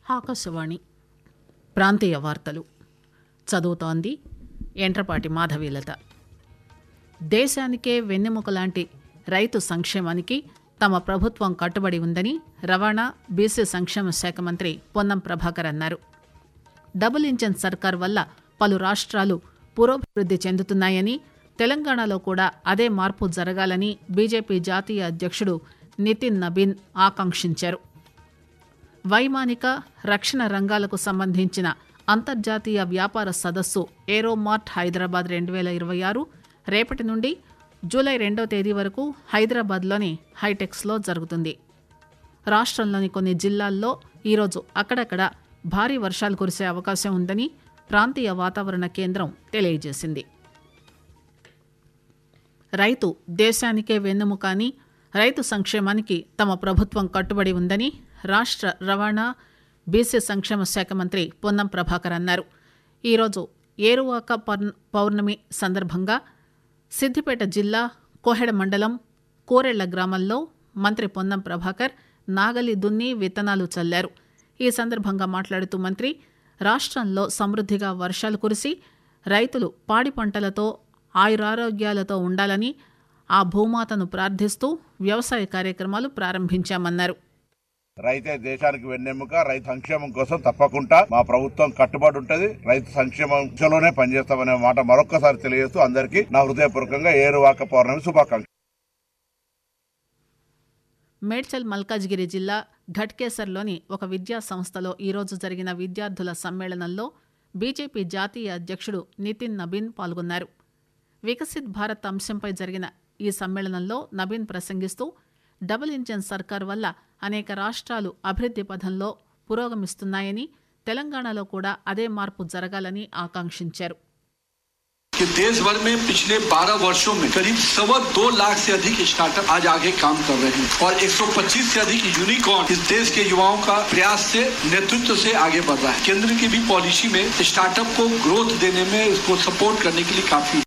ఆకాశవాణి ప్రాంతీయ వార్తలు చదువుతోంది ఎంట్రపాటి మాధవీలత దేశానికే వెన్నెముక లాంటి రైతు సంక్షేమానికి తమ ప్రభుత్వం కట్టుబడి ఉందని రవాణా బీసీ సంక్షేమ శాఖ మంత్రి పొన్నం ప్రభాకర్ అన్నారు డబుల్ ఇంజన్ సర్కార్ వల్ల పలు రాష్ట్రాలు పురోభివృద్ధి చెందుతున్నాయని తెలంగాణలో కూడా అదే మార్పు జరగాలని బీజేపీ జాతీయ అధ్యక్షుడు నితిన్ నబీన్ ఆకాంక్షించారు వైమానిక రక్షణ రంగాలకు సంబంధించిన అంతర్జాతీయ వ్యాపార సదస్సు ఏరోమార్ట్ హైదరాబాద్ రెండు వేల ఇరవై ఆరు రేపటి నుండి జూలై రెండో తేదీ వరకు హైదరాబాద్లోని హైటెక్స్లో జరుగుతుంది రాష్ట్రంలోని కొన్ని జిల్లాల్లో ఈరోజు అక్కడక్కడ భారీ వర్షాలు కురిసే అవకాశం ఉందని ప్రాంతీయ వాతావరణ కేంద్రం తెలియజేసింది రైతు దేశానికే వెన్నెముక అని రైతు సంక్షేమానికి తమ ప్రభుత్వం కట్టుబడి ఉందని రాష్ట్ర రవాణా బీసీ సంక్షేమ శాఖ మంత్రి పొన్నం ప్రభాకర్ అన్నారు ఈరోజు ఏరువాక పౌర్ణ- పౌర్ణమి సందర్భంగా సిద్దిపేట జిల్లా కోహెడ మండలం కోరెళ్ల గ్రామంలో మంత్రి పొన్నం ప్రభాకర్ నాగలి దున్ని విత్తనాలు చల్లారు ఈ సందర్భంగా మాట్లాడుతూ మంత్రి రాష్ట్రంలో సమృద్ధిగా వర్షాలు కురిసి రైతులు పాడి పంటలతో ఆయురారోగ్యాలతో ఉండాలని ఆ భూమాతను ప్రార్థిస్తూ వ్యవసాయ కార్యక్రమాలు ప్రారంభించామన్నారు రైతే దేశానికి వెన్నెముక రైతు సంక్షేమం కోసం తప్పకుండా మా ప్రభుత్వం కట్టుబడి ఉంటది రైతు సంక్షేమం దిశలోనే పనిచేస్తామనే మాట మరొక్కసారి తెలియజేస్తూ అందరికీ నా హృదయపూర్వకంగా ఏరువాక పౌర్ణమి శుభాకాంక్షలు మేడ్చల్ మల్కాజ్గిరి జిల్లా ఘట్కేసర్లోని ఒక విద్యా సంస్థలో ఈరోజు జరిగిన విద్యార్థుల సమ్మేళనంలో బీజేపీ జాతీయ అధ్యక్షుడు నితిన్ నబీన్ పాల్గొన్నారు వికసిత్ భారత్ అంశంపై జరిగిన ఈ సమ్మేళనంలో నబీన్ ప్రసంగిస్తూ డబుల్ ఇంజన్ సర్కార్ వల్ల అనేక రాష్ట్రాలు అభివృద్ధి పథంలో పురోగమిస్తున్నాయని తెలంగాణలో కూడా అదే మార్పు జరగాలని ఆకాంక్షించారు कि देश भर में पिछले 12 वर्षों में करीब सवा दो लाख से अधिक स्टार्टअप आज आगे काम कर रहे हैं और 125 से अधिक यूनिकॉर्न इस देश के युवाओं का प्रयास से नेतृत्व से आगे बढ़ रहा है केंद्र की भी पॉलिसी में स्टार्टअप को ग्रोथ देने में इसको सपोर्ट करने के लिए काफी